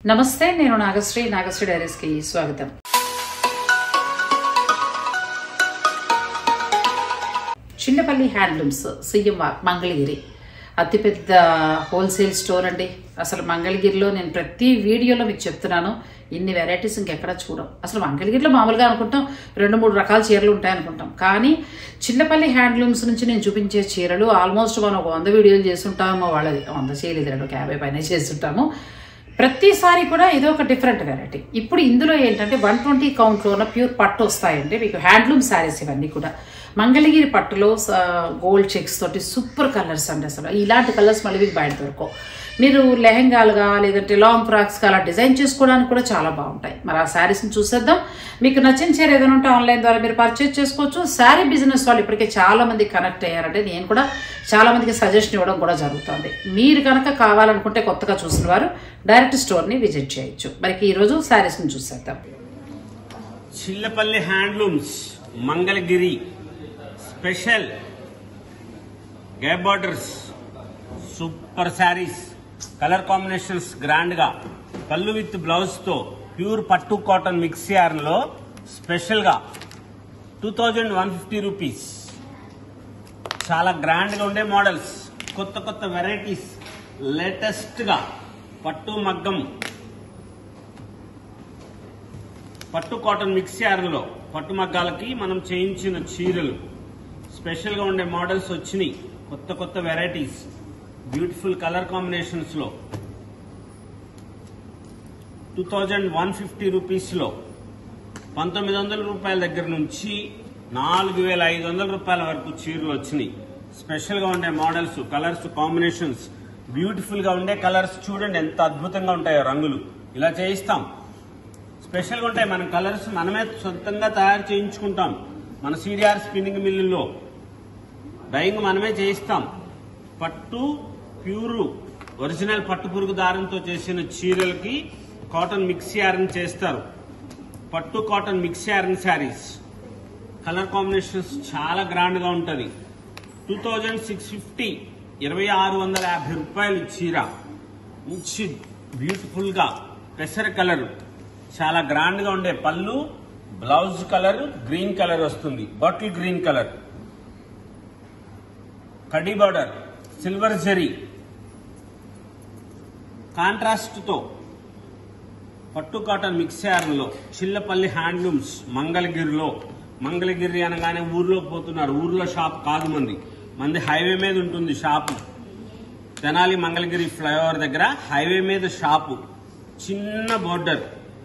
నమస్తే నేను నాగశ్రీ నాగశ్రీ డైరీస్కి స్వాగతం చిన్నపల్లి హ్యాండ్లూమ్స్ సిఎంఆర్ మంగళగిరి అతిపెద్ద హోల్సేల్ స్టోర్ అండి అసలు మంగళగిరిలో నేను ప్రతి వీడియోలో మీకు చెప్తున్నాను ఇన్ని వెరైటీస్ ఇంకెక్కడ చూడం అసలు మంగళగిరిలో మామూలుగా అనుకుంటాం రెండు మూడు రకాల చీరలు ఉంటాయి అనుకుంటాం కానీ చిన్నపల్లి హ్యాండ్లూమ్స్ నుంచి నేను చూపించే చీరలు ఆల్మోస్ట్ మనం ఒక వంద వీడియోలు చేస్తుంటాము వాళ్ళది వంద చేయలేదు రెండు ఒక యాభై పైన చేస్తుంటాము ప్రతిసారి కూడా ఏదో ఒక డిఫరెంట్ వెరైటీ ఇప్పుడు ఇందులో ఏంటంటే వన్ ట్వంటీ కౌంట్లో ఉన్న ప్యూర్ పట్టు వస్తాయండి మీకు హ్యాండ్లూమ్ శారీస్ ఇవన్నీ కూడా మంగళగిరి పట్టులో గోల్డ్ చెక్స్ తోటి సూపర్ కలర్స్ అండి అసలు ఇలాంటి కలర్స్ మళ్ళీ మీకు బయట దొరకవు మీరు లెహెంగాలుగా లేదంటే లాంగ్ ఫ్రాక్స్గా అలా డిజైన్ చేసుకోవడానికి కూడా చాలా బాగుంటాయి మరి ఆ శారీస్ని చూసేద్దాం మీకు నచ్చిన చీర ఏదైనా ఉంటే ఆన్లైన్ ద్వారా మీరు పర్చేజ్ చేసుకోవచ్చు శారీ బిజినెస్ వాళ్ళు ఇప్పటికే చాలా మంది కనెక్ట్ అయ్యారంటే నేను కూడా చాలా మందికి సజెషన్ ఇవ్వడం కూడా జరుగుతుంది మీరు కనుక కావాలనుకుంటే కొత్తగా చూసిన వారు డైరెక్ట్ స్టోర్ని విజిట్ చేయొచ్చు మరి ఈరోజు శారీస్ని చూసేద్దాం Chillapalli handlooms Mangalagiri special gap borders super saris colour combinations grand గా పళ్ళు విత్ బ్లౌజ్ తో ప్యూర్ పట్టు కాటన్ మిక్స్ లో స్పెషల్ గా two thousand one fifty rupees చాలా గ్రాండ్ గా ఉండే మోడల్స్ కొత్త కొత్త వెరైటీస్ లేటెస్ట్ గా పట్టు మగ్గం పట్టు కాటన్ మిక్స్ లో పట్టు మగ్గాలకి మనం చేయించిన చీరలు స్పెషల్ గా ఉండే మోడల్స్ వచ్చినాయి కొత్త కొత్త వెరైటీస్ బ్యూటిఫుల్ కలర్ కాంబినేషన్స్ లో two thousand one fifty rupees లో పంతొమ్మిది వందల రూపాయల దగ్గర నుంచి నాలుగు వేల ఐదు వందల రూపాయల వరకు చీరలు వచ్చినాయి స్పెషల్ గా ఉండే మోడల్స్ కలర్స్ కాంబినేషన్స్ బ్యూటిఫుల్ గా ఉండే కలర్స్ చూడండి ఎంత అద్భుతంగా ఉంటాయో రంగులు ఇలా చేయిస్తాం స్పెషల్ గా ఉంటాయి మన కలర్స్ మనమే సొంతంగా తయారు చేయించుకుంటాం మన సీడిఆర్ స్పిన్నింగ్ మిల్లులో డైయింగ్ మనమే చేయిస్తాం పట్టు ప్యూరు ఒరిజినల్ పట్టు పురుగు దారంతో చేసిన చీరలకి కాటన్ మిక్స్ యారన్ చేస్తారు పట్టు cotton mix yarn saris colour combinations చాలా గ్రాండ్ గా ఉంటది టూ థౌజండ్ సిక్స్ ఫిఫ్టీ ఇరవై ఆరు వందల యాభై రూపాయలు చీర మంచి బ్యూటిఫుల్ గా పెసర కలర్ చాలా గ్రాండ్ గా ఉండే పళ్ళు బ్లౌజ్ కలర్ గ్రీన్ కలర్ వస్తుంది బాటిల్ గ్రీన్ కలర్ కడ్డీ బార్డర్ సిల్వర్ జరీ కాంట్రాస్ట్ తో పట్టు కాటన్ మిక్సర్లో చిల్లపల్లి హ్యాండ్లూమ్స్ మంగళగిరిలో మంగళగిరి అనగానే ఊర్లోకి పోతున్నారు ఊర్లో షాప్ కాదు మంది మంది హైవే మీద ఉంటుంది షాపు తెనాలి మంగళగిరి ఫ్లైఓవర్ దగ్గర హైవే మీద షాపు చిన్న బోర్డర్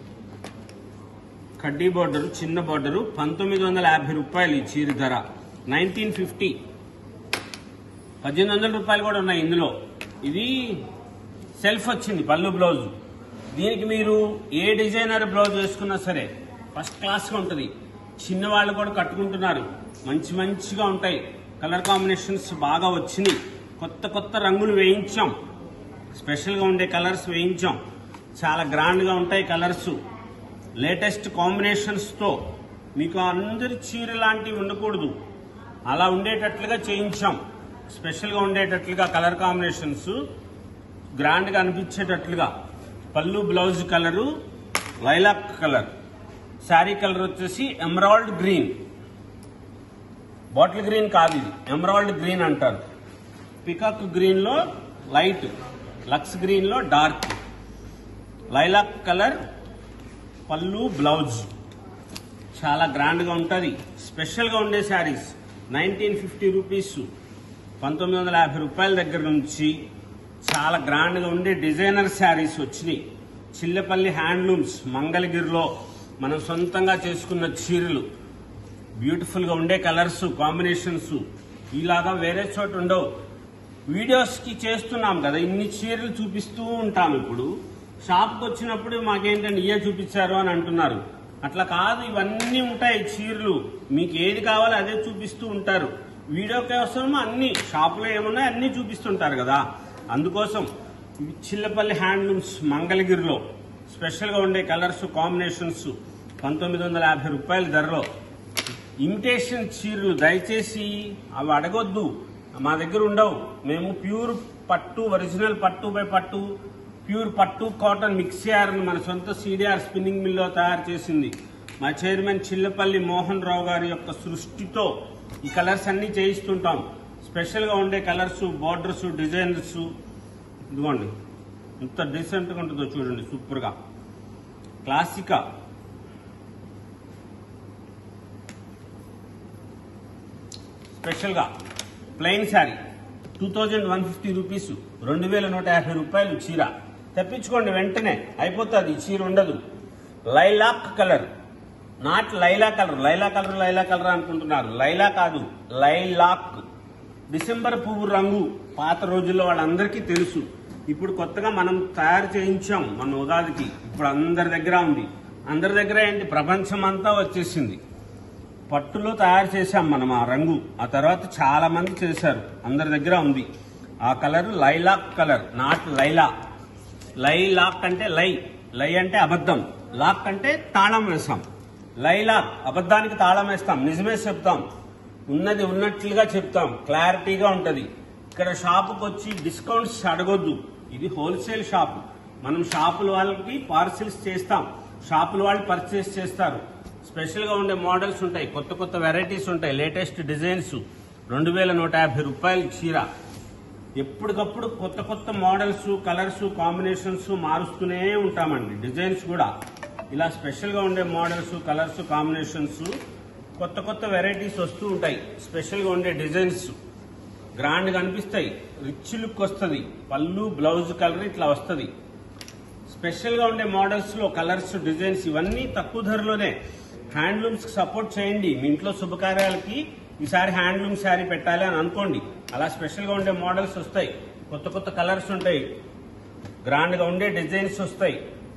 కడ్డీ బోర్డర్ చిన్న బోర్డరు పంతొమ్మిది వందల యాభై రూపాయలు ఈ చీర ధర నైన్టీన్ ఫిఫ్టీ పద్దెనిమిది వందల రూపాయలు కూడా ఉన్నాయి ఇందులో ఇది సెల్ఫ్ వచ్చింది పళ్ళు బ్లౌజ్ దీనికి మీరు ఏ డిజైనర్ బ్లౌజ్ వేసుకున్నా సరే ఫస్ట్ క్లాస్గా ఉంటుంది చిన్నవాళ్ళు కూడా కట్టుకుంటున్నారు మంచి మంచిగా ఉంటాయి కలర్ కాంబినేషన్స్ బాగా వచ్చినాయి కొత్త కొత్త రంగులు వేయించాం స్పెషల్గా ఉండే కలర్స్ వేయించాం చాలా గ్రాండ్గా ఉంటాయి కలర్స్ లేటెస్ట్ కాంబినేషన్స్తో మీకు అందరి చీర లాంటివి ఉండకూడదు అలా ఉండేటట్లుగా చేయించాం స్పెషల్గా ఉండేటట్లుగా కలర్ కాంబినేషన్స్ గ్రాండ్గా అనిపించేటట్లుగా పళ్ళు blouse colour lilac colour sari colour వచ్చేసి ఎమరాల్డ్ గ్రీన్ బాటిల్ గ్రీన్ కాదు ఇది ఎమరాల్డ్ గ్రీన్ అంటారు పికాక్ గ్రీన్ లో లైట్ లక్స్ గ్రీన్ లో డార్క్ లైలాక్ కలర్ పళ్ళు బ్లౌజ్ చాలా గ్రాండ్ గా ఉంటది స్పెషల్ గా ఉండే శారీస్ నైన్టీన్ ఫిఫ్టీ రూపీస్ పంతొమ్మిది వందల యాభై రూపాయల దగ్గర నుంచి చాలా గ్రాండ్ గా ఉండే డిజైనర్ శారీస్ వచ్చినాయి చిల్లపల్లి హ్యాండ్లూమ్స్ మంగళగిరిలో మనం సొంతంగా చేసుకున్న చీరలు బ్యూటిఫుల్ గా ఉండే కలర్స్ కాంబినేషన్స్ ఇలాగా వేరే చోట ఉండవు వీడియోస్ కి చేస్తున్నాం కదా ఇన్ని చీరలు చూపిస్తూ ఉంటాం ఇప్పుడు షాప్కి వచ్చినప్పుడు మాకేంటంటే ఇయే చూపించారు అని అంటున్నారు అట్లా కాదు ఇవన్నీ ఉంటాయి చీరలు మీకు ఏది కావాలో అదే చూపిస్తూ ఉంటారు వీడియో కోసం అన్ని షాపులో ఏమున్నాయి అన్ని చూపిస్తుంటారు కదా అందుకోసం ఇవి చిల్లపల్లి హ్యాండ్లూమ్స్ మంగళగిరిలో స్పెషల్గా ఉండే కలర్స్ కాంబినేషన్స్ పంతొమ్మిది వందల యాభై రూపాయల ధరలో ఇమిటేషన్ చీరలు దయచేసి అవి అడగొద్దు మా దగ్గర ఉండవు మేము ప్యూర్ పట్టు ఒరిజినల్ పట్టు బై పట్టు ప్యూర్ పట్టు కాటన్ మిక్సియర్ మన సొంత సిడిఆర్ స్పిన్నింగ్ మిల్లో తయారు చేసింది మా చైర్మన్ చిల్లపల్లి మోహన్ రావు గారి యొక్క సృష్టితో ఈ కలర్స్ అన్ని చేయిస్తుంటాం స్పెషల్ గా ఉండే కలర్స్ బార్డర్స్ డిజైన్స్ ఇదిగోండి ఎంత డీసెంట్ గా ఉంటుందో చూడండి సూపర్ గా క్లాసికా స్పెషల్ గా plain sari two thousand one fifty rupees రెండు వేల నూట యాభై రూపాయలు చీర తెప్పించుకోండి వెంటనే అయిపోతుంది ఈ చీర ఉండదు lilac colour not Laila colour Laila colour Laila colour అనుకుంటున్నారు లైలా కాదు లైలాక్ డిసెంబర్ పువ్వు రంగు పాత రోజుల్లో వాళ్ళందరికీ తెలుసు ఇప్పుడు కొత్తగా మనం తయారు చేయించాం మన ఉగాదికి ఇప్పుడు అందరి దగ్గర ఉంది అందరి దగ్గర ఏంటి ప్రపంచం అంతా వచ్చేసింది పట్టులో తయారు చేశాం మనం ఆ రంగు ఆ తర్వాత చాలా మంది చేశారు అందరి దగ్గర ఉంది ఆ colour lilac colour not Laila lilac అంటే లై లై అంటే అబద్ధం లాక్ అంటే తాళం వేస్తాం లైలాక్ అబద్ధానికి తాళం వేస్తాం నిజమే చెప్తాం ఉన్నది ఉన్నట్లుగా చెప్తాం క్లారిటీగా ఉంటది ఇక్కడ షాపుకి వచ్చి డిస్కౌంట్స్ అడగొద్దు ఇది హోల్సేల్ షాప్ మనం షాపుల వాళ్ళకి పార్సిల్స్ చేస్తాం షాపుల వాళ్ళు పర్చేస్ చేస్తారు స్పెషల్ గా ఉండే మోడల్స్ ఉంటాయి కొత్త కొత్త వెరైటీస్ ఉంటాయి లేటెస్ట్ డిజైన్స్ రెండు వేల నూట యాభై రూపాయలు చీర ఎప్పటికప్పుడు కొత్త కొత్త మోడల్స్ కలర్స్ కాంబినేషన్స్ మారుస్తూనే ఉంటామండి డిజైన్స్ కూడా ఇలా స్పెషల్ గా ఉండే మోడల్స్ కలర్స్ కాంబినేషన్స్ కొత్త కొత్త వెరైటీస్ వస్తూ ఉంటాయి స్పెషల్ గా ఉండే డిజైన్స్ గ్రాండ్ గా అనిపిస్తాయి రిచ్ లుక్ వస్తుంది పళ్ళు బ్లౌజ్ కలర్ ఇట్లా వస్తుంది స్పెషల్ గా ఉండే మోడల్స్ లో కలర్స్ డిజైన్స్ ఇవన్నీ తక్కువ ధరలోనే హ్యాండ్లూమ్స్ కి సపోర్ట్ చేయండి మీ ఇంట్లో శుభకార్యాలకి ఈసారి హ్యాండ్లూమ్ శారీ పెట్టాలి అని అనుకోండి అలా స్పెషల్ గా ఉండే మోడల్స్ వస్తాయి కొత్త కొత్త కలర్స్ ఉంటాయి గ్రాండ్ గా ఉండే డిజైన్స్ వస్తాయి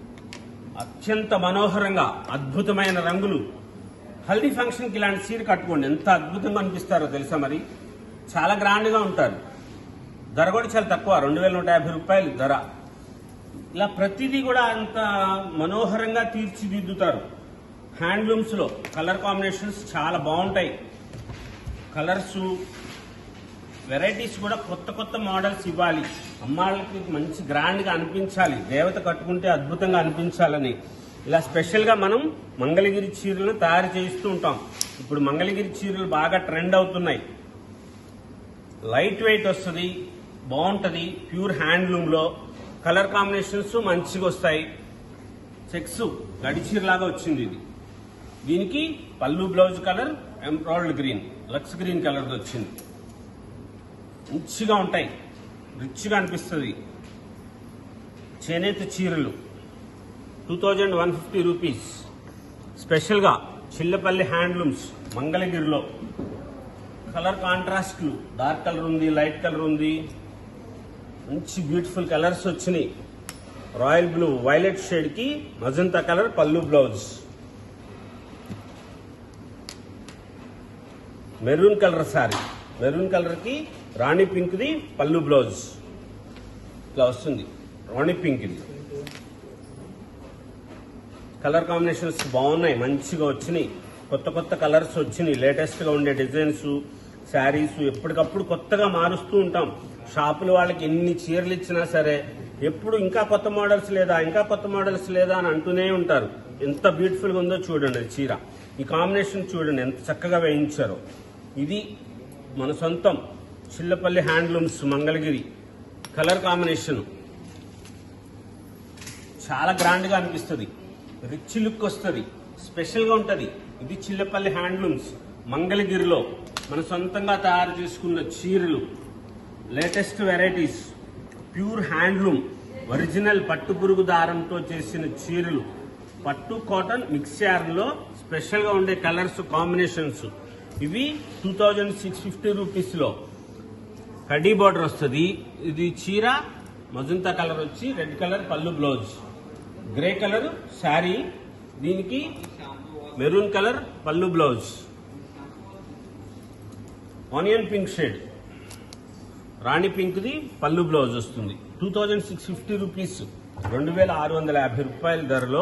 అత్యంత మనోహరంగా అద్భుతమైన రంగులు హల్దీ ఫంక్షన్ కి ఇలాంటి చీర కట్టుకోండి ఎంత అద్భుతంగా అనిపిస్తారో తెలుసా మరి చాలా గ్రాండ్ గా ఉంటారు ధర కూడా చాలా తక్కువ రెండు వేల నూట యాభై రూపాయలు ధర ఇలా ప్రతిదీ కూడా అంత మనోహరంగా తీర్చిదిద్దుతారు హ్యాండ్లూమ్స్ లో కలర్ కాంబినేషన్స్ చాలా బాగుంటాయి కలర్స్ వెరైటీస్ కూడా కొత్త కొత్త మోడల్స్ ఇవ్వాలి అమ్మాళ్ళకి మంచి గ్రాండ్ గా అనిపించాలి దేవత కట్టుకుంటే అద్భుతంగా అనిపించాలని ఇలా స్పెషల్ గా మనం మంగళగిరి చీరలను తయారు చేయిస్తూ ఉంటాం ఇప్పుడు మంగళగిరి చీరలు బాగా ట్రెండ్ అవుతున్నాయి లైట్ వెయిట్ వస్తుంది బాగుంటది ప్యూర్ హ్యాండ్లూమ్ లో కలర్ కాంబినేషన్స్ మంచిగా వస్తాయి చెక్స్ గడిచీర లాగా వచ్చింది ఇది దీనికి పళ్ళు బ్లౌజ్ కలర్ ఎంబ్రాయిడ్ గ్రీన్ లక్స్ గ్రీన్ కలర్ వచ్చింది మంచిగా ఉంటాయి రిచ్గా అనిపిస్తుంది చేనేత చీరలు two thousand one fifty rupees స్పెషల్గా చిల్లపల్లి హ్యాండ్లూమ్స్ మంగళగిరిలో కలర్ కాంట్రాస్ట్లు డార్క్ కలర్ ఉంది లైట్ కలర్ ఉంది మంచి బ్యూటిఫుల్ కలర్స్ వచ్చినాయి రాయల్ బ్లూ వైలెట్ షేడ్ కి మజంతా కలర్ పళ్ళు blouse maroon colour sari maroon colour కి రాణి పింక్ ది పళ్ళు బ్లౌజ్ ఇట్లా వస్తుంది రాణి పింక్ ఇది కలర్ కాంబినేషన్స్ బాగున్నాయి మంచిగా వచ్చినాయి కొత్త కొత్త కలర్స్ వచ్చినాయి లేటెస్ట్ గా ఉండే డిజైన్స్ శారీస్ ఎప్పటికప్పుడు కొత్తగా మారుస్తూ ఉంటాం షాపుల వాళ్ళకి ఎన్ని చీరలు ఇచ్చినా సరే ఎప్పుడు ఇంకా కొత్త మోడల్స్ లేదా ఇంకా కొత్త మోడల్స్ లేదా అని అంటూనే ఉంటారు ఎంత బ్యూటిఫుల్ గా ఉందో చూడండి ఈ చీర ఈ కాంబినేషన్ చూడండి ఎంత చక్కగా వేయించారో ఇది మన సొంతం Chillapalli handlooms Mangalagiri colour combination చాలా గ్రాండ్ గా అనిపిస్తుంది రిచ్ లుక్ వస్తుంది స్పెషల్ గా ఉంటది ఇది చిల్లపల్లి హ్యాండ్లూమ్స్ మంగళగిరిలో మన సొంతంగా తయారు చేసుకున్న చీరలు latest varieties pure handloom original పట్టు పురుగు దారంతో చేసిన చీరలు పట్టు కాటన్ మిక్స్చర్లో స్పెషల్ గా ఉండే కలర్స్ కాంబినేషన్స్ ఇవి two thousand six fifty rupees లో కడ్డీ బార్డర్ వస్తుంది ఇది చీర మజంతా కలర్ వచ్చి రెడ్ కలర్ పళ్ళు బ్లౌజ్ గ్రే కలర్ శారీ దీనికి మెరూన్ కలర్ పళ్ళు blouse onion pink shade rani pink ది పళ్ళు బ్లౌజ్ వస్తుంది two thousand six fifty rupees రెండు వేల ఆరు వందల యాభై రూపాయల ధరలో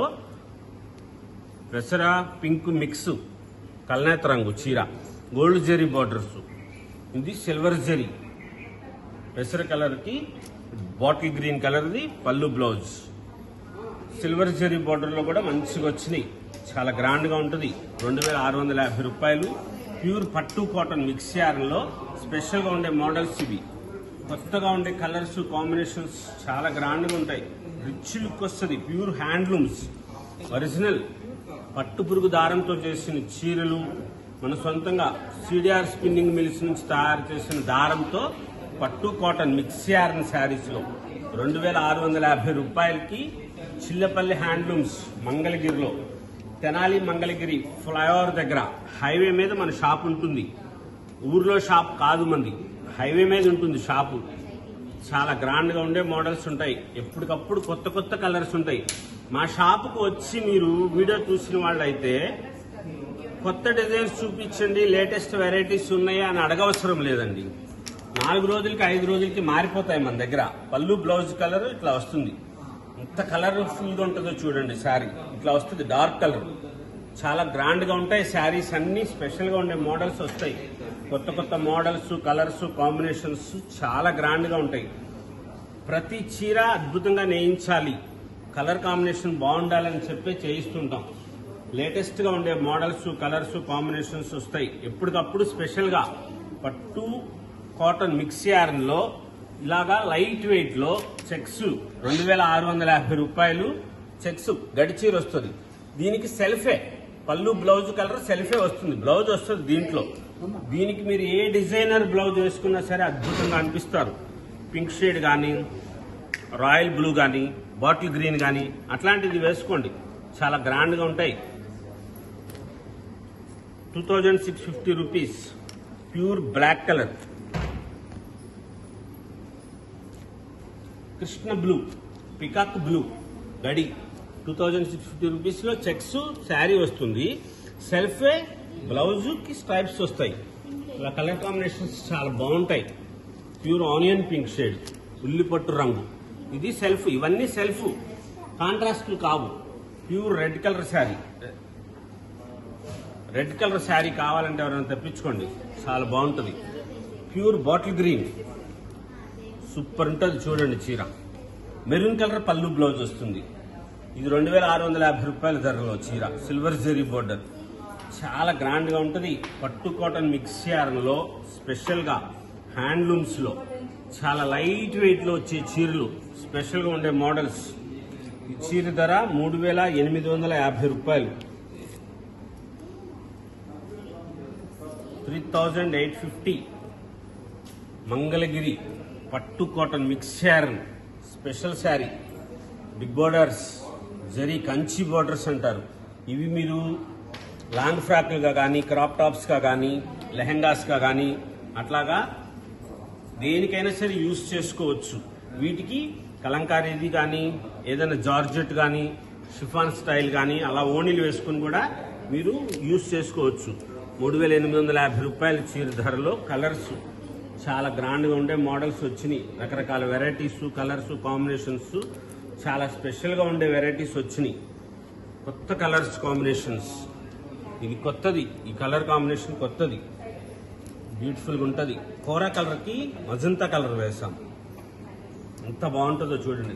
పెసర పింక్ మిక్స్ కల్నేత రంగు చీర గోల్డ్ జెరీ బార్డర్స్ ఇది సిల్వర్ జెరీ పెసర కలర్ కి బాటిల్ గ్రీన్ కలర్ది పళ్ళు బ్లౌజ్ సిల్వర్ జెరీ బార్డర్ లో కూడా మంచిగా వచ్చినాయి చాలా గ్రాండ్ గా ఉంటుంది రెండు వేల ఆరు వందల యాభై రూపాయలు ప్యూర్ పట్టు కాటన్ మిక్స్ లో స్పెషల్ గా ఉండే మోడల్స్ ఇవి కొత్తగా ఉండే కలర్స్ కాంబినేషన్స్ చాలా గ్రాండ్ గా ఉంటాయి రిచ్ లుక్ వస్తుంది ప్యూర్ హ్యాండ్లూమ్స్ ఒరిజినల్ పట్టు పురుగు దారంతో చేసిన చీరలు మన సొంతంగా సిడిఆర్ స్పిన్నింగ్ మిల్స్ నుంచి తయారు చేసిన దారంతో పట్టు కాటన్ మిక్స్ యార్న్ శారీస్ లో రెండు వేల ఆరు వందల యాభై రూపాయలకి చిల్లపల్లి హ్యాండ్లూమ్స్ మంగళగిరిలో తెనాలి మంగళగిరి ఫ్లైఓవర్ దగ్గర హైవే మీద మన షాప్ ఉంటుంది ఊర్లో షాప్ కాదు మంది హైవే మీద ఉంటుంది షాపు చాలా గ్రాండ్ గా ఉండే మోడల్స్ ఉంటాయి ఎప్పటికప్పుడు కొత్త కొత్త కలర్స్ ఉంటాయి మా షాపుకు వచ్చి మీరు వీడియో చూసిన వాళ్ళైతే కొత్త డిజైన్స్ చూపించండి లేటెస్ట్ వెరైటీస్ ఉన్నాయా అని అడగవసరం లేదండి నాలుగు రోజులకి ఐదు రోజులకి మారిపోతాయి మన దగ్గర పళ్ళు బ్లౌజ్ కలర్ ఇట్లా వస్తుంది ఎంత కలర్ఫుల్ గా ఉంటుందో చూడండి శారీ ఇట్లా వస్తుంది డార్క్ కలర్ చాలా గ్రాండ్ గా ఉంటాయి శారీస్ అన్ని స్పెషల్ గా ఉండే మోడల్స్ వస్తాయి కొత్త కొత్త మోడల్స్ కలర్స్ కాంబినేషన్స్ చాలా గ్రాండ్ గా ఉంటాయి ప్రతి చీర అద్భుతంగా నేయించాలి కలర్ కాంబినేషన్ బాగుండాలని చెప్పి చేయిస్తుంటాం లేటెస్ట్ గా ఉండే మోడల్స్ కలర్స్ కాంబినేషన్స్ వస్తాయి ఎప్పటికప్పుడు స్పెషల్ గా పట్టు కాటన్ మిక్స్ యార్న్ లో ఇలాగా లైట్ వెయిట్ లో చెక్స్ రెండు వేల ఆరు వందల యాభై రూపాయలు చెక్స్ గడిచీర వస్తుంది దీనికి సెల్ఫే పళ్ళు బ్లౌజ్ కలర్ సెల్ఫే వస్తుంది బ్లౌజ్ వస్తుంది దీంట్లో దీనికి మీరు ఏ డిజైనర్ బ్లౌజ్ వేసుకున్నా సరే అద్భుతంగా అనిపిస్తారు పింక్ షేడ్ కానీ రాయల్ బ్లూ కానీ బాటిల్ గ్రీన్ కానీ అట్లాంటిది వేసుకోండి చాలా గ్రాండ్గా ఉంటాయి two thousand six fifty rupees pure black colour Krishna blue peacock blue గడి టూ థౌజండ్ సిక్స్ ఫిఫ్టీ రూపీస్లో చెక్స్ శారీ వస్తుంది సెల్ఫే బ్లౌజ్కి స్ట్రైప్స్ వస్తాయి ఇలా కలర్ కాంబినేషన్స్ చాలా బాగుంటాయి ప్యూర్ ఆనియన్ పింక్ షేడ్ ఉల్లిపట్టు రంగు ఇది సెల్ఫ్ ఇవన్నీ సెల్ఫ్ కాంట్రాస్ట్లు కావు pure red colour sari red colour sari కావాలంటే ఎవరైనా తెప్పించుకోండి చాలా బాగుంటుంది ప్యూర్ బాటిల్ గ్రీన్ సూపర్ ఉంటుంది చూడండి చీర మెరూన్ కలర్ పళ్ళు బ్లౌజ్ వస్తుంది ఇది రెండు వేల ఆరు వందల యాభై రూపాయల ధరలో చీర సిల్వర్ జెరీ బోర్డర్ చాలా గ్రాండ్ గా ఉంటుంది పట్టు కాటన్ మిక్స్ లో స్పెషల్ గా హ్యాండ్లూమ్స్ లో చాలా లైట్ వెయిట్ లో వచ్చే చీరలు స్పెషల్ గా ఉండే మోడల్స్ ఈ చీర ధర మూడు వేల ఎనిమిది వందల యాభై రూపాయలు three thousand eight fifty Mangalagiri పట్టు cotton mix sari special sari big borders zari Kanchi borders అంటారు ఇవి మీరు లాంగ్ ఫ్రాక్లుగా కానీ క్రాప్ టాప్స్గా కానీ లెహెంగాస్గా కానీ అట్లాగా దేనికైనా సరే యూస్ చేసుకోవచ్చు వీటికి కలంకారీది కానీ ఏదైనా జార్జెట్ కానీ షిఫాన్ స్టైల్ కానీ అలా ఓణీలు వేసుకుని కూడా మీరు యూస్ చేసుకోవచ్చు మూడు వేల ఎనిమిది వందల యాభై రూపాయల చీర ధరలో కలర్స్ చాలా గ్రాండ్గా ఉండే మోడల్స్ వచ్చినాయి రకరకాల వెరైటీస్ కలర్స్ కాంబినేషన్స్ చాలా స్పెషల్గా ఉండే వెరైటీస్ వచ్చినాయి కొత్త కలర్స్ కాంబినేషన్స్ ఇది కొత్తది ఈ కలర్ కాంబినేషన్ కొత్తది బ్యూటిఫుల్గా ఉంటుంది కోరా కలర్కి మజంతా కలర్ వేసాం ఎంత బాగుంటుందో చూడండి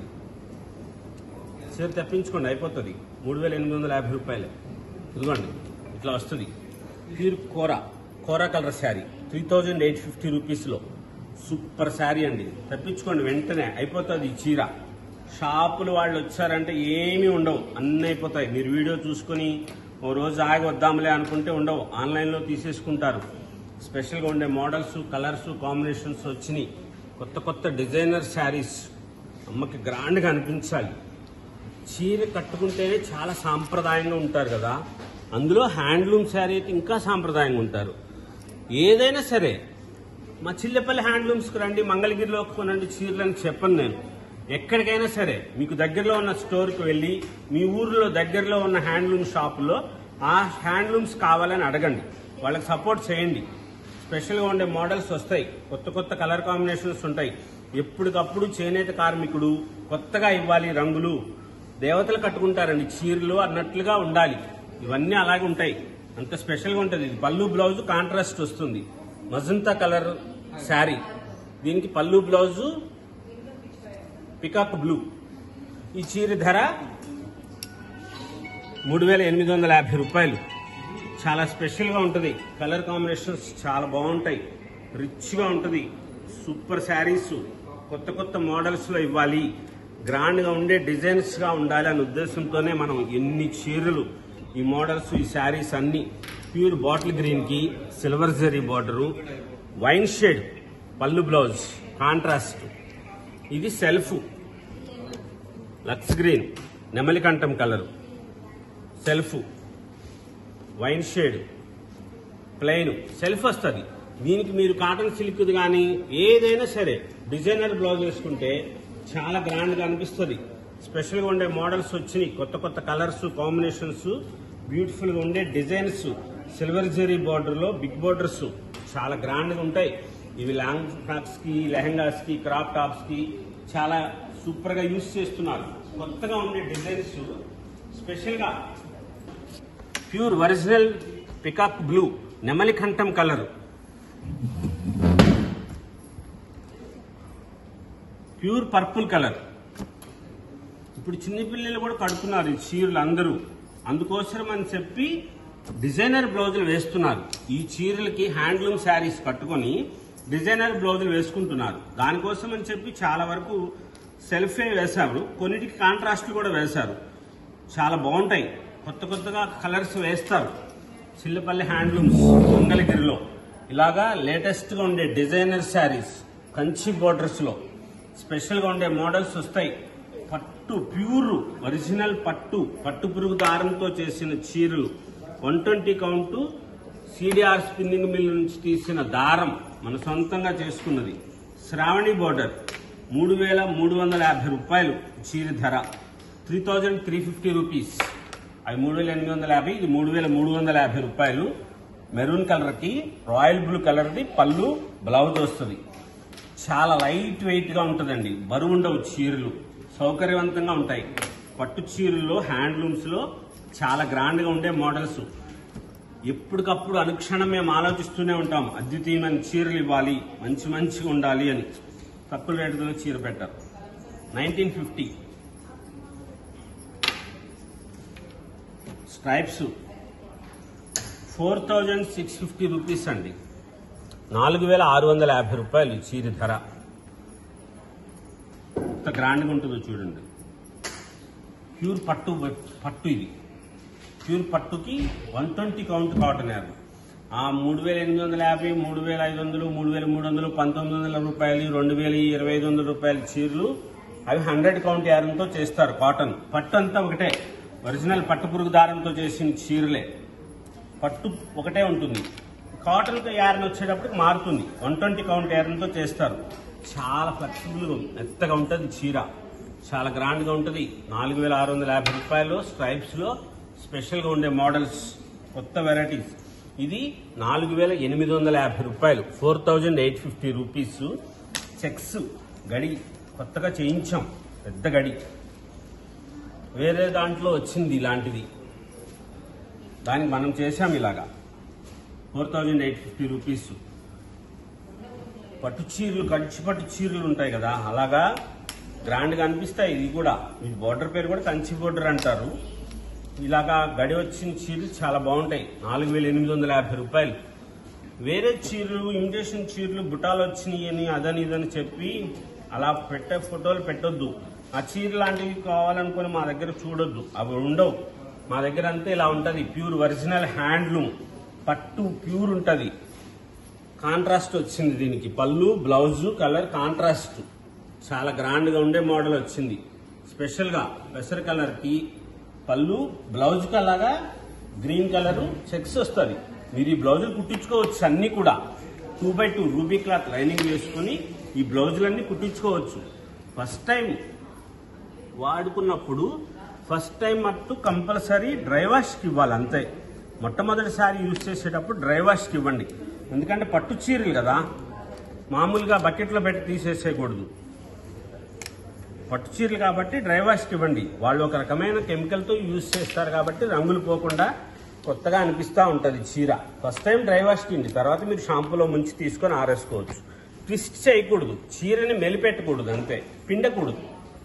చీర తెప్పించుకోండి అయిపోతుంది మూడు వేల ఎనిమిది వందల యాభై రూపాయలే ఇదిగోండి ఇట్లా వస్తుంది ప్యూర్ కోర కోరా colour sari three thousand eight fifty రూపీస్లో సూపర్ శారీ అండి తెప్పించుకోండి వెంటనే అయిపోతుంది ఈ చీర షాపులు వాళ్ళు వచ్చారంటే ఏమీ ఉండవు అన్నీ అయిపోతాయి మీరు వీడియో చూసుకొని ఓ రోజు ఆగి వద్దాంలే అనుకుంటే ఉండవు ఆన్లైన్లో తీసేసుకుంటారు స్పెషల్గా ఉండే మోడల్స్ కలర్స్ కాంబినేషన్స్ వచ్చినాయి కొత్త కొత్త డిజైనర్ శారీస్ అమ్మకి గ్రాండ్గా అనిపించాలి చీర కట్టుకుంటేనే చాలా సాంప్రదాయంగా ఉంటారు కదా అందులో హ్యాండ్లూమ్ శారీ అయితే ఇంకా సాంప్రదాయంగా ఉంటారు ఏదైనా సరే మా చిల్లపల్లి హ్యాండ్లూమ్స్కి రండి మంగళగిరిలో కొనండి చీరలని చెప్పను నేను ఎక్కడికైనా సరే మీకు దగ్గరలో ఉన్న స్టోర్కి వెళ్ళి మీ ఊర్లో దగ్గరలో ఉన్న హ్యాండ్లూమ్ షాపులో ఆ హ్యాండ్లూమ్స్ కావాలని అడగండి వాళ్ళకి సపోర్ట్ చేయండి స్పెషల్గా ఉండే మోడల్స్ వస్తాయి కొత్త కొత్త కలర్ కాంబినేషన్స్ ఉంటాయి ఎప్పటికప్పుడు చేనేత కార్మికుడు కొత్తగా ఇవ్వాలి రంగులు దేవతలు కట్టుకుంటారండి చీరలు అన్నట్లుగా ఉండాలి ఇవన్నీ అలాగే ఉంటాయి అంత స్పెషల్గా ఉంటుంది ఇది పళ్ళు బ్లౌజ్ కాంట్రాస్ట్ వస్తుంది మజంతా కలర్ శారీ దీనికి పళ్ళు బ్లౌజు పికాక్ బ్లూ ఈ చీర ధర మూడు వేల ఎనిమిది వందల యాభై రూపాయలు చాలా స్పెషల్గా ఉంటుంది కలర్ కాంబినేషన్స్ చాలా బాగుంటాయి రిచ్గా ఉంటుంది సూపర్ శారీస్ కొత్త కొత్త మోడల్స్లో ఇవ్వాలి గ్రాండ్గా ఉండే డిజైన్స్గా ఉండాలి అనే ఉద్దేశంతోనే మనం ఎన్ని చీరలు ఈ మోడల్స్ ఈ శారీస్ అన్ని ప్యూర్ బాటిల్ గ్రీన్కి silver zari border wine shade పళ్ళు బ్లౌజ్ కాంట్రాస్ట్ ఇది సెల్ఫ్ లక్స్ గ్రీన్ నెమలికంఠం colour self wine shade plain self వస్తుంది దీనికి మీరు కాటన్ సిల్క్ కానీ ఏదైనా సరే డిజైనర్ బ్లౌజ్ వేసుకుంటే చాలా గ్రాండ్ గా అనిపిస్తుంది స్పెషల్ గా ఉండే మోడల్స్ వచ్చినాయి కొత్త కొత్త కలర్స్ కాంబినేషన్స్ బ్యూటిఫుల్ గా ఉండే డిజైన్స్ సిల్వర్ జెరీ బార్డర్ లో బిగ్ బార్డర్స్ చాలా గ్రాండ్ గా ఉంటాయి ఇవి లాంగ్ ఫ్రాక్స్ కి లెహంగాస్ కి క్రాప్ టాప్స్ కి చాలా సూపర్ గా యూస్ చేస్తున్నారు కొత్తగా ఉండే డిజైన్స్ స్పెషల్ గా ప్యూర్ ఒరిజినల్ పికాక్ బ్లూ నెమలికంఠం కలర్ ప్యూర్ పర్పుల్ కలర్ ఇప్పుడు చిన్నపిల్లలు కూడా కడుతున్నారు ఈ చీరలు అందరూ అందుకోసం అని చెప్పి డిజైనర్ బ్లౌజులు వేస్తున్నారు ఈ చీరలకి హ్యాండ్లూమ్ శారీస్ కట్టుకొని డిజైనర్ బ్లౌజులు వేసుకుంటున్నారు దానికోసం అని చెప్పి చాలా వరకు సెల్ఫే వేశారు కొన్నిటికి కాంట్రాస్ట్ కూడా వేశారు చాలా బాగుంటాయి కొత్త కొత్తగా కలర్స్ వేస్తారు చిల్లపల్లి హ్యాండ్లూమ్స్ మంగళగిరిలో ఇలాగా లేటెస్ట్ గా ఉండే డిజైనర్ శారీస్ కంచి బోర్డర్స్ లో స్పెషల్ గా ఉండే మోడల్స్ వస్తాయి పట్టు ప్యూర్ ఒరిజినల్ పట్టు పట్టు పురుగు దారంతో చేసిన చీరలు one twenty count CDR spinning mill నుంచి తీసిన దారం మన సొంతంగా చేసుకున్నది శ్రావణి బోర్డర్ మూడు వేల మూడు వందల యాభై రూపాయలు చీర ధర three thousand three fifty rupees అవి మూడు వేల ఎనిమిది వందల యాభై ఇది మూడు వేల మూడు వందల యాభై రూపాయలు మెరూన్ కలర్ కి రాయల్ బ్లూ కలర్ ది పళ్ళు బ్లౌజ్ వస్తుంది చాలా లైట్ వెయిట్ గా ఉంటుందండి బరువు ఉండవు చీరలు సౌకర్యవంతంగా ఉంటాయి పట్టు చీరల్లో హ్యాండ్లూమ్స్ లో చాలా గ్రాండ్ గా ఉండే మోడల్స్ ఎప్పటికప్పుడు అనుక్షణం మేము ఆలోచిస్తూనే ఉంటాం అద్వితీయమైన చీరలు ఇవ్వాలి మంచి మంచిగా ఉండాలి అని తక్కువ రేటులో చీర పెట్టారు nineteen fifty stripes four thousand six fifty rupees అండి నాలుగు వేల ఆరు వందల యాభై రూపాయలు ఈ చీర ధర ఎంత గ్రాండ్గా ఉంటుందో చూడండి ప్యూర్ పట్టు పట్టు ఇది ప్యూర్ పట్టుకి వన్ ట్వంటీ కౌంట్ కాటన్ యాభై ఆ మూడు వేల ఎనిమిది వందల యాభై మూడు వేల ఐదు వందలు మూడు వేల మూడు వందలు పంతొమ్మిది వందల రూపాయలు రెండు వేల ఇరవై ఐదు వందల రూపాయల చీరలు అవి హండ్రెడ్ కౌంట్ యారంతో చేస్తారు కాటన్ పట్టు అంతా ఒకటే ఒరిజినల్ పట్టు పురుగు దారంతో చేసిన చీరలే పట్టు ఒకటే ఉంటుంది కాటన్ యారన్ వచ్చేటప్పటికి మారుతుంది వన్ ట్వంటీ కౌంట్ యారన్తో చేస్తారు చాలా ఫ్లెక్సిబుల్గా మెత్తగా ఉంటుంది చీర చాలా గ్రాండ్గా ఉంటుంది నాలుగు వేల ఆరు వందల యాభై రూపాయలు స్ట్రైప్స్లో స్పెషల్గా ఉండే మోడల్స్ కొత్త వెరైటీస్ ఇది నాలుగు వేల ఎనిమిది వందల యాభై రూపాయలు four thousand eight fifty rupees checks గడి కొత్తగా చేయించాం పెద్ద గడి వేరే దాంట్లో వచ్చింది ఇలాంటిది దానికి మనం చేశాం ఇలాగా four thousand eight fifty rupees పట్టు చీరలు కంచి పట్టు చీరలు ఉంటాయి కదా అలాగా గ్రాండ్గా అనిపిస్తాయి ఇది కూడా ఈ బోర్డర్ పేరు కూడా కంచి బోర్డర్ అంటారు ఇలాగా గడి వచ్చిన చీరలు చాలా బాగుంటాయి నాలుగు వేల ఎనిమిది వందల యాభై రూపాయలు వేరే చీరలు ఇమిటేషన్ చీరలు బుటాలు వచ్చినాయి అని అదని ఇదని చెప్పి అలా పెట్టే ఫోటోలు పెట్టొద్దు ఆ చీర లాంటివి కావాలనుకుని మా దగ్గర చూడొద్దు అవి ఉండవు మా దగ్గర అంతా ఇలా ఉంటది ప్యూర్ ఒరిజినల్ హ్యాండ్లూమ్ పట్టు ప్యూర్ ఉంటది కాంట్రాస్ట్ వచ్చింది దీనికి పళ్ళు బ్లౌజ్ కలర్ కాంట్రాస్ట్ చాలా గ్రాండ్ గా ఉండే మోడల్ వచ్చింది స్పెషల్ గా పెసర్ కలర్ కి పళ్ళు బ్లౌజ్ కలాగా గ్రీన్ కలర్ చెక్స్ వస్తుంది మీరు ఈ బ్లౌజులు కుట్టించుకోవచ్చు అన్ని కూడా two by two ruby cloth lining వేసుకుని ఈ బ్లౌజులన్నీ కుట్టించుకోవచ్చు ఫస్ట్ టైం వాడుకున్నప్పుడు ఫస్ట్ టైం మట్టు కంపల్సరీ డ్రై వాష్కి ఇవ్వాలి అంతే మొట్టమొదటిసారి యూజ్ చేసేటప్పుడు డ్రై వాష్కి ఇవ్వండి ఎందుకంటే పట్టు చీరలు కదా మామూలుగా బకెట్లో పెట్టి తీసేసేయకూడదు పట్టు చీరలు కాబట్టి డ్రై వాష్కి ఇవ్వండి వాళ్ళు ఒక రకమైన కెమికల్తో యూజ్ చేస్తారు కాబట్టి రంగులు పోకుండా కొత్తగా అనిపిస్తూ ఉంటుంది చీర ఫస్ట్ టైం డ్రై వాష్కి ఇండి తర్వాత మీరు షాంపూలో ముంచి తీసుకొని ఆరేసుకోవచ్చు ట్విస్ట్ చేయకూడదు చీరని మెలిపెట్టకూడదు అంతే పిండకూడదు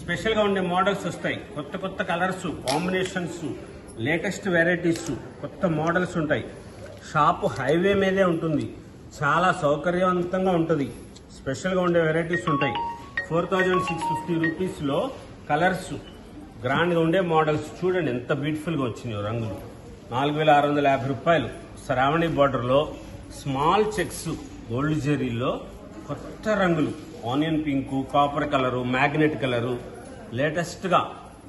స్పెషల్ గా ఉండే మోడల్స్ వస్తాయి కొత్త కొత్త కలర్స్ కాంబినేషన్స్ లేటెస్ట్ వెరైటీస్ కొత్త మోడల్స్ ఉంటాయి షాపు హైవే మీదే ఉంటుంది చాలా సౌకర్యవంతంగా ఉంటుంది స్పెషల్ గా ఉండే వెరైటీస్ ఉంటాయి four thousand six fifty rupees లో కలర్స్ గ్రాండ్ గా ఉండే మోడల్స్ చూడండి ఎంత బ్యూటిఫుల్ గా వచ్చినాయో రంగులు నాలుగు వేల ఆరు వందల యాభై రూపాయలు శ్రావణి బార్డర్ లో స్మాల్ చెక్స్ గోల్డ్ జెరీలో కొత్త రంగులు onion pink copper colour magnet colour latest గా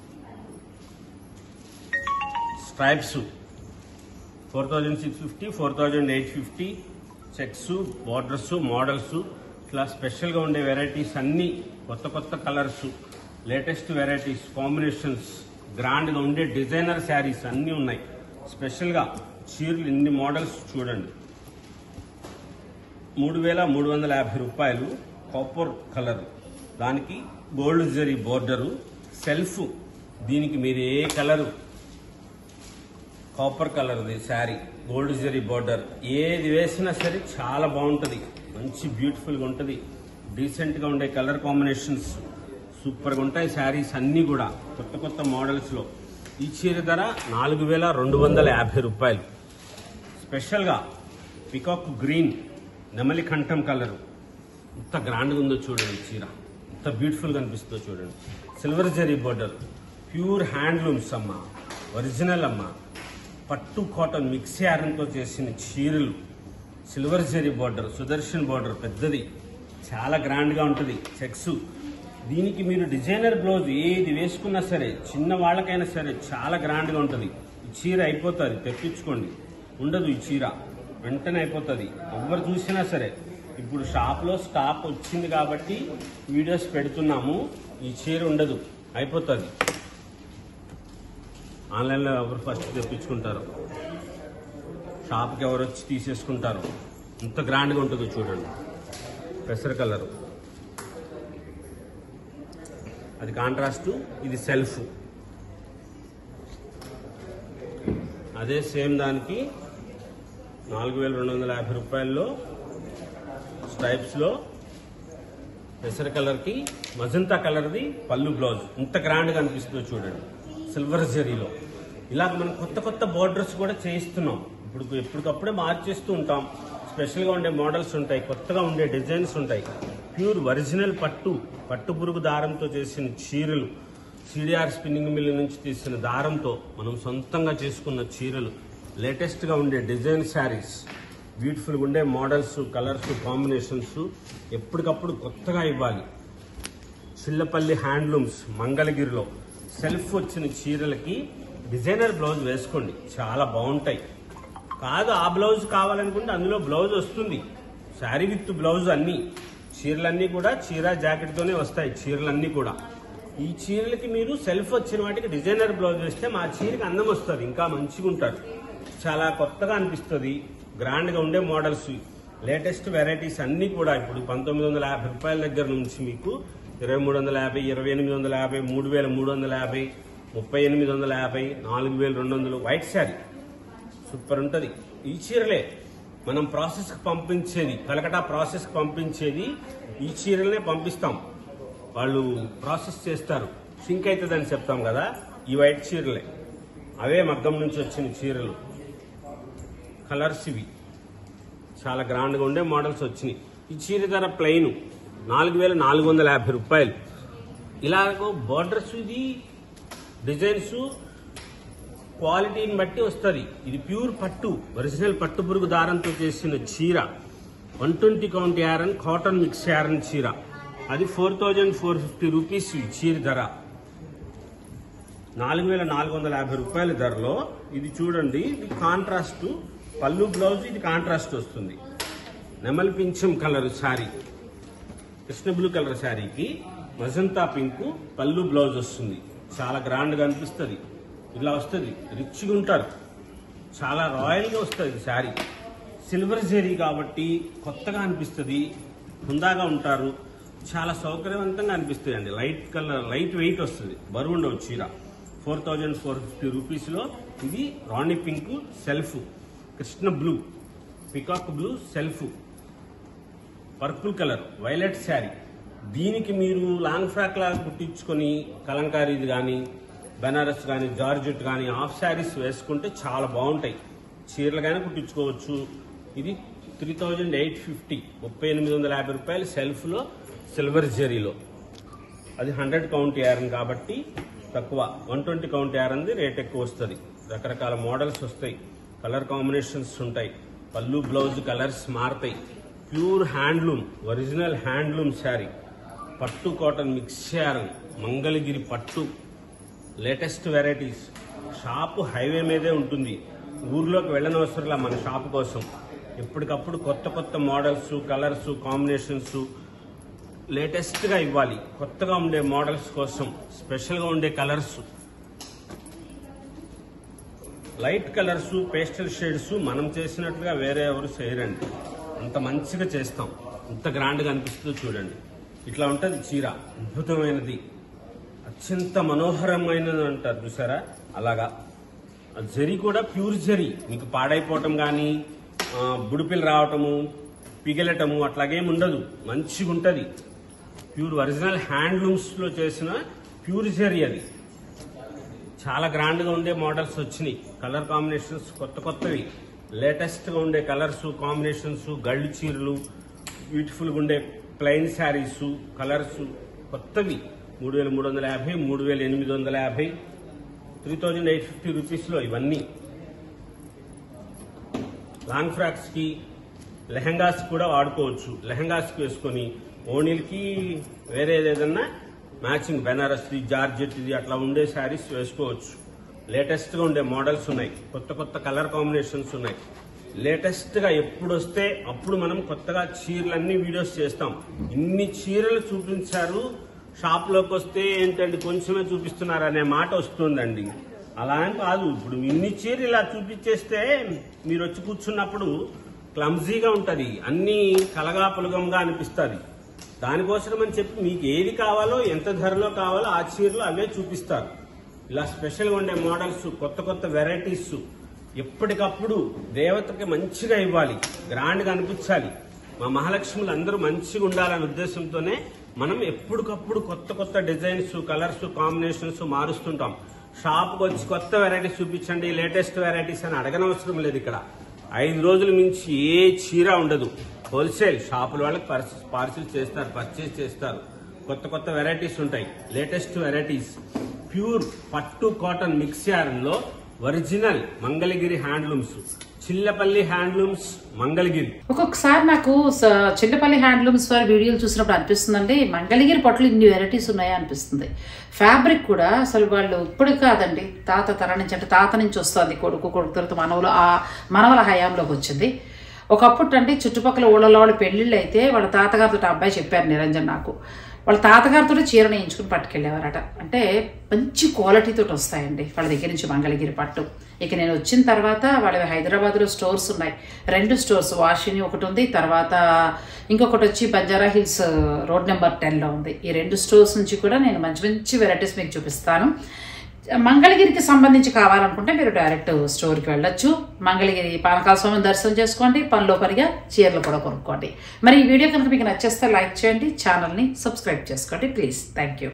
stripes four thousand six fifty four thousand eight fifty checks borders models ఇట్లా స్పెషల్గా ఉండే వెరైటీస్ అన్నీ కొత్త కొత్త కలర్స్ లేటెస్ట్ వెరైటీస్ కాంబినేషన్స్ గ్రాండ్గా ఉండే డిజైనర్ శారీస్ అన్నీ ఉన్నాయి స్పెషల్గా చీరలు ఇన్ని మోడల్స్ చూడండి మూడు వేల మూడు వందల యాభై రూపాయలు కాపర్ కలర్ దానికి గోల్డ్ జరీ బోర్డరు సెల్ఫ్ దీనికి మీరు ఏ కలరు కాపర్ కలర్ది శారీ గోల్డ్ జరీ బోర్డర్ ఏది వేసినా సరే చాలా బాగుంటుంది మంచి బ్యూటిఫుల్గా ఉంటుంది డీసెంట్గా ఉండే కలర్ కాంబినేషన్స్ సూపర్గా ఉంటాయి శారీస్ అన్నీ కూడా కొత్త కొత్త మోడల్స్లో ఈ చీర ధర నాలుగు వేల రెండు వందల యాభై రూపాయలు స్పెషల్గా పికాక్ గ్రీన్ నెమలి కంఠం కలరు ఎంత గ్రాండ్గా ఉందో చూడండి ఈ చీర ఎంత బ్యూటిఫుల్గా అనిపిస్తుందో చూడండి silver zari border pure handlooms అమ్మ ఒరిజినల్ అమ్మ పట్టు కాటన్ మిక్స్ యారంతో చేసిన చీరలు silver zari border Sudarshan border పెద్దది చాలా గ్రాండ్గా ఉంటుంది చెక్స్ దీనికి మీరు డిజైనర్ బ్లౌజ్ ఏది వేసుకున్నా సరే చిన్న వాళ్ళకైనా సరే చాలా గ్రాండ్గా ఉంటుంది ఈ చీర అయిపోతుంది తెప్పించుకోండి ఉండదు ఈ చీర వెంటనే అయిపోతుంది ఎవరు చూసినా సరే ఇప్పుడు షాప్లో స్టాక్ వచ్చింది కాబట్టి వీడియోస్ పెడుతున్నాము ఈ చీర ఉండదు అయిపోతుంది ఆన్లైన్లో ఎవరు ఫస్ట్ తెప్పించుకుంటారు షాప్కి ఎవరు వచ్చి తీసేసుకుంటారు ఎంత గ్రాండ్గా ఉంటుందో చూడండి పెసర కలర్ అది కాంట్రాస్ట్ ఇది సెల్ఫ్ అదే సేమ్ దానికి నాలుగు వేల రెండు వందల యాభై రూపాయల్లో స్ట్రైప్స్లో పెసర కలర్కి మజంతా కలర్ది పళ్ళు బ్లౌజ్ ఇంత గ్రాండ్గా అనిపిస్తుందో చూడండి సిల్వర్ జరీలో ఇలాగ మనం కొత్త కొత్త బోర్డర్స్ కూడా చేయిస్తున్నాం ఇప్పుడు ఎప్పటికప్పుడే మార్చేస్తూ ఉంటాం స్పెషల్గా ఉండే మోడల్స్ ఉంటాయి కొత్తగా ఉండే డిజైన్స్ ఉంటాయి ప్యూర్ ఒరిజినల్ పట్టు పట్టు పురుగు దారంతో చేసిన చీరలు సిడిఆర్ స్పిన్నింగ్ మిల్ నుంచి తీసిన దారంతో మనం సొంతంగా చేసుకున్న చీరలు లేటెస్ట్గా ఉండే డిజైన్ శారీస్ బ్యూటిఫుల్గా ఉండే మోడల్స్ కలర్స్ కాంబినేషన్స్ ఎప్పటికప్పుడు కొత్తగా ఇవ్వాలి చిల్లపల్లి హ్యాండ్లూమ్స్ మంగళగిరిలో సెల్ఫ్ వచ్చిన చీరలకి డిజైనర్ బ్లౌజ్ వేసుకోండి చాలా బాగుంటాయి కాదు ఆ బ్లౌజ్ కావాలనుకుంటే అందులో బ్లౌజ్ వస్తుంది శారీ విత్ బ్లౌజ్ అన్ని చీరలన్నీ కూడా చీర జాకెట్తోనే వస్తాయి చీరలన్నీ కూడా ఈ చీరలకి మీరు సెల్ఫ్ వచ్చిన వాటికి డిజైనర్ బ్లౌజ్ వేస్తే మా చీరకి అందం వస్తుంది ఇంకా మంచిగా ఉంటారు చాలా కొత్తగా అనిపిస్తుంది గ్రాండ్గా ఉండే మోడల్స్ లేటెస్ట్ వెరైటీస్ అన్నీ కూడా ఇప్పుడు పంతొమ్మిది వందల యాభై రూపాయల దగ్గర నుంచి మీకు ఇరవై మూడు వందల యాభై ఇరవై ఎనిమిది వందల యాభై మూడు వేల మూడు వందల యాభై ముప్పై ఎనిమిది వందల యాభై నాలుగు వేల రెండు వందలు వైట్ శారీ సూపర్ ఉంటుంది ఈ చీరలే మనం ప్రాసెస్కి పంపించేది కలకటా ప్రాసెస్కి పంపించేది ఈ చీరలనే పంపిస్తాం వాళ్ళు ప్రాసెస్ చేస్తారు సింక్ అవుతుందని చెప్తాం కదా ఈ వైట్ చీరలే అవే మగ్గం నుంచి వచ్చిన చీరలు కలర్స్ ఇవి చాలా గ్రాండ్గా ఉండే మోడల్స్ వచ్చినాయి ఈ చీర ధర ప్లెయిన్ నాలుగు వేల నాలుగు వందల యాభై రూపాయలు ఇలాగో బోర్డర్స్ ఇది డిజైన్స్ క్వాలిటీని బట్టి వస్తుంది ఇది ప్యూర్ పట్టు ఒరిజినల్ పట్టు పురుగు దారంతో చేసిన చీర one twenty count yarn cotton mix yarn చీర అది four thousand four fifty rupees ఈ చీర ధర నాలుగు వేల నాలుగు వందల యాభై రూపాయల ధరలో ఇది చూడండి ఇది కాంట్రాస్ట్ పళ్ళు బ్లౌజ్ ఇది కాంట్రాస్ట్ వస్తుంది నెమలి పింఛం colour sari Krishna blue colour శారీకి మజంతా పింక్ పళ్ళు బ్లౌజ్ వస్తుంది చాలా గ్రాండ్గా అనిపిస్తుంది ఇలా వస్తుంది రిచ్గా ఉంటారు చాలా రాయల్గా వస్తుంది శారీ సిల్వర్ జరీ కాబట్టి కొత్తగా అనిపిస్తుంది హుందాగా ఉంటారు చాలా సౌకర్యవంతంగా అనిపిస్తుంది అండి లైట్ కలర్ లైట్ వెయిట్ వస్తుంది బరువు ఉండవు చీర ఫోర్ థౌజండ్ ఫోర్ ఫిఫ్టీ రూపీస్లో ఇది Rani pink self Krishna blue peacock blue self purple colour violet sari దీనికి మీరు లాంగ్ ఫ్రాక్ లాగా కుట్టించుకొని కలంకారీది కానీ బెనారస్ కానీ జార్జెట్ కానీ హాఫ్ శారీస్ వేసుకుంటే చాలా బాగుంటాయి చీరలు కానీ కుట్టించుకోవచ్చు ఇది త్రీ థౌజండ్ ఎయిట్ ఫిఫ్టీ ముప్పై ఎనిమిది వందల యాభై రూపాయలు సెల్ఫ్లో సిల్వర్ జెరీలో అది హండ్రెడ్ కౌంట్ యారన్ కాబట్టి తక్కువ వన్ ట్వంటీ కౌంట్ యారన్ది రేట్ ఎక్కువ వస్తుంది రకరకాల మోడల్స్ వస్తాయి కలర్ కాంబినేషన్స్ ఉంటాయి పళ్ళు బ్లౌజ్ కలర్స్ మారుతాయి pure handloom original handloom sari పట్టు కాటన్ మిక్స్ యారన్ మంగళగిరి పట్టు లేటెస్ట్ వెరైటీస్ షాపు హైవే మీదే ఉంటుంది ఊర్లోకి వెళ్ళనవసరంలా మన షాపు కోసం ఎప్పటికప్పుడు కొత్త కొత్త మోడల్స్ కలర్స్ కాంబినేషన్స్ లేటెస్ట్గా ఇవ్వాలి కొత్తగా ఉండే మోడల్స్ కోసం స్పెషల్గా ఉండే colours light colours pastel shades మనం చేసినట్టుగా వేరే ఎవరు చేయరండి అంత మంచిగా చేస్తాం అంత గ్రాండ్గా అనిపిస్తుందో చూడండి ఇట్లా ఉంటుంది చీర అద్భుతమైనది అత్యంత మనోహరమైనది అంటారు చూసారా అలాగా ఆ జరి కూడా ప్యూర్ జరి మీకు పాడైపోవటం కానీ బుడిపిలు రావటము పిగలటము అట్లాగేం ఉండదు మంచిగా ఉంటుంది ప్యూర్ ఒరిజినల్ హ్యాండ్లూమ్స్ లో చేసిన ప్యూర్ జరీ అది చాలా గ్రాండ్ గా ఉండే మోడల్స్ వచ్చినాయి కలర్ కాంబినేషన్స్ కొత్త కొత్తవి లేటెస్ట్ గా ఉండే కలర్స్ కాంబినేషన్స్ గళ్ళు చీరలు బ్యూటిఫుల్ గా ఉండే ప్లెయిన్ శారీస్ కలర్స్ కొత్తవి మూడు వేల మూడు వందల యాభై మూడు వేల ఎనిమిది వందల యాభై త్రీ థౌజండ్ ఎయిట్ ఫిఫ్టీ రూపీస్లో ఇవన్నీ లాంగ్ ఫ్రాక్స్ కి లెహంగాస్ కూడా వాడుకోవచ్చు లెహంగాస్ కి వేసుకొని ఓణీలకి వేరే ఏదైనా మ్యాచింగ్ బెనారస్ జార్జెట్ ఇది అట్లా ఉండే శారీస్ వేసుకోవచ్చు లేటెస్ట్ గా ఉండే మోడల్స్ ఉన్నాయి కొత్త కొత్త కలర్ కాంబినేషన్స్ ఉన్నాయి లేటెస్ట్ గా ఎప్పుడు వస్తే అప్పుడు మనం కొత్తగా చీరలన్నీ వీడియోస్ చేస్తాం ఇన్ని చీరలు చూపించారు షాప్ లోకి వస్తే ఏంటంటే కొంచెమే చూపిస్తున్నారు అనే మాట వస్తుందండి అలా అని కాదు ఇప్పుడు ఇన్ని చీరలు ఇలా చూపించేస్తే మీరు వచ్చి కూర్చున్నప్పుడు క్లమ్జీగా ఉంటది అన్ని కలగా పులగంగా అనిపిస్తుంది దానికోసం అని చెప్పి మీకు ఏది కావాలో ఎంత ధరలో కావాలో ఆ చీరలు అవే చూపిస్తారు ఇలా స్పెషల్గా ఉండే మోడల్స్ కొత్త కొత్త వెరైటీస్ ఎప్పటికప్పుడు దేవతకి మంచిగా ఇవ్వాలి గ్రాండ్గా అనిపించాలి మా మహాలక్ష్ములు అందరూ మంచిగా ఉండాలనే ఉద్దేశంతోనే మనం ఎప్పటికప్పుడు కొత్త కొత్త డిజైన్స్ కలర్స్ కాంబినేషన్స్ మారుస్తుంటాం షాప్కి వచ్చి కొత్త వెరైటీస్ చూపించండి లేటెస్ట్ వెరైటీస్ అని అడగనవసరం లేదు ఇక్కడ ఐదు రోజుల మించి ఏ చీర ఉండదు హోల్సేల్ షాపుల వాళ్ళకి పార్సిల్ చేస్తారు పర్చేస్ చేస్తారు కొత్త కొత్త వెరైటీస్ ఉంటాయి లేటెస్ట్ వెరైటీస్ ప్యూర్ పట్టు కాటన్ మిక్స్ లో original Mangalagiri handlooms Chillapalli handlooms Mangalagiri ఒక్కొక్కసారి నాకు స- చిల్లపల్లి హ్యాండ్లూమ్స్ వారి వీడియోలు చూసినప్పుడు అనిపిస్తుందండి మంగళగిరి పట్లు ఇన్ని వెరైటీస్ ఉన్నాయా అనిపిస్తుంది ఫ్యాబ్రిక్ కూడా అసలు వాళ్ళు ఇప్పుడు కాదండి తాత తర నుంచి అంటే తాత నుంచి వస్తుంది కొడుకు కొడుకు తర్వాత మనవలు ఆ మనవల హయాంలోకి వచ్చింది ఒకప్పుడు అంటే చుట్టుపక్కల ఊళ్ళలో వాళ్ళ పెళ్ళిళ్ళు అయితే వాళ్ళ తాతగారితో అబ్బాయి చెప్పారు నిరంజన్ నాకు వాళ్ళ తాతగారితో చీర నేయించుకుని పట్టుకెళ్ళేవారట అంటే మంచి క్వాలిటీతో వస్తాయండి వాళ్ళ దగ్గర నుంచి మంగళగిరి పట్టు ఇక నేను వచ్చిన తర్వాత వాళ్ళ హైదరాబాద్లో స్టోర్స్ ఉన్నాయి రెండు స్టోర్స్ వాషిని ఒకటి ఉంది తర్వాత ఇంకొకటి వచ్చి బంజారా హిల్స్ రోడ్ నెంబర్ టెన్లో ఉంది ఈ రెండు స్టోర్స్ నుంచి కూడా నేను మంచి మంచి వెరైటీస్ మీకు చూపిస్తాను మంగళగిరికి సంబంధించి కావాలనుకుంటే మీరు డైరెక్ట్ స్టోర్కి వెళ్ళొచ్చు మంగళగిరి పానకాల స్వామిని దర్శనం చేసుకోండి పనిలో పనిగా చీరలు కూడా కొనుక్కోండి మరి ఈ వీడియో కనుక మీకు నచ్చేస్తే లైక్ చేయండి ఛానల్ని సబ్స్క్రైబ్ చేసుకోండి ప్లీజ్ థ్యాంక్ యూ